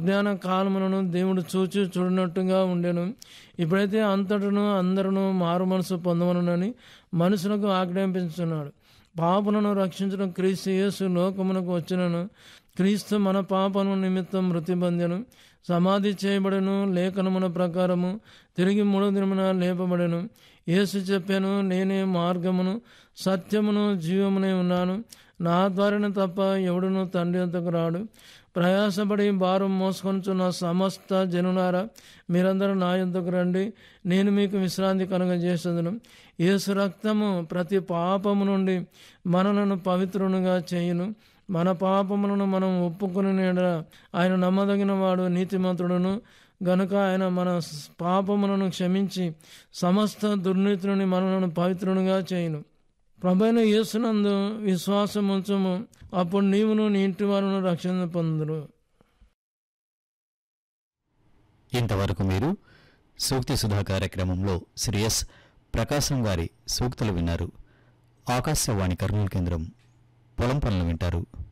అజ్ఞాన కాలములను దేవుడు చూచి చూడనట్టుగా ఉండెను ఇప్పుడైతే అంతటను అందరూ మారు మనసు పొందవనునని మనుషులకు ఆజ్ఞాపించున్నాడు పాపలను రక్షించడం క్రీస్తు యేసు లోకమునకు వచ్చినను క్రీస్తు మన పాపను నిమిత్తం మృతి పొందెను సమాధి చేయబడెను లేఖనమున ప్రకారము తిరిగి మూడో దినమున లేపబడెను యేసు చెప్పాను నేనే మార్గమును సత్యమును జీవమునే ఉన్నాను నా ద్వారానే తప్ప ఎవడును తండ్రి అంతకు రాడు ప్రయాసపడి భారం మోసుకొనుచున్న సమస్త జనులారా మీరందరూ నా యొద్దకు రండి నేను మీకు విశ్రాంతి కనుగజేసేదను యేసు రక్తము ప్రతి పాపము నుండి మనలను పవిత్రునిగా చేయును మన పాపములను మనం ఒప్పుకుని ఆయన నమ్మదగిన వాడు నీతిమంతుడును గనుక ఆయన మన పాపములను క్షమించి సమస్త దుర్నీతులని మనలను పవిత్రునిగా చేయును ప్రభైన యేసునందు విశ్వాసం ఉంచము అప్పుడు నీవును నీ ఇంటి వారును రక్షణ పొందురు ఇంతవరకు మీరు సూక్తి సుధా కార్యక్రమంలో శ్రీ ఎస్ ప్రకాశం గారి సూక్తులు విన్నారు ఆకాశవాణి కర్నూలు కేంద్రం పొలం పనులు వింటారు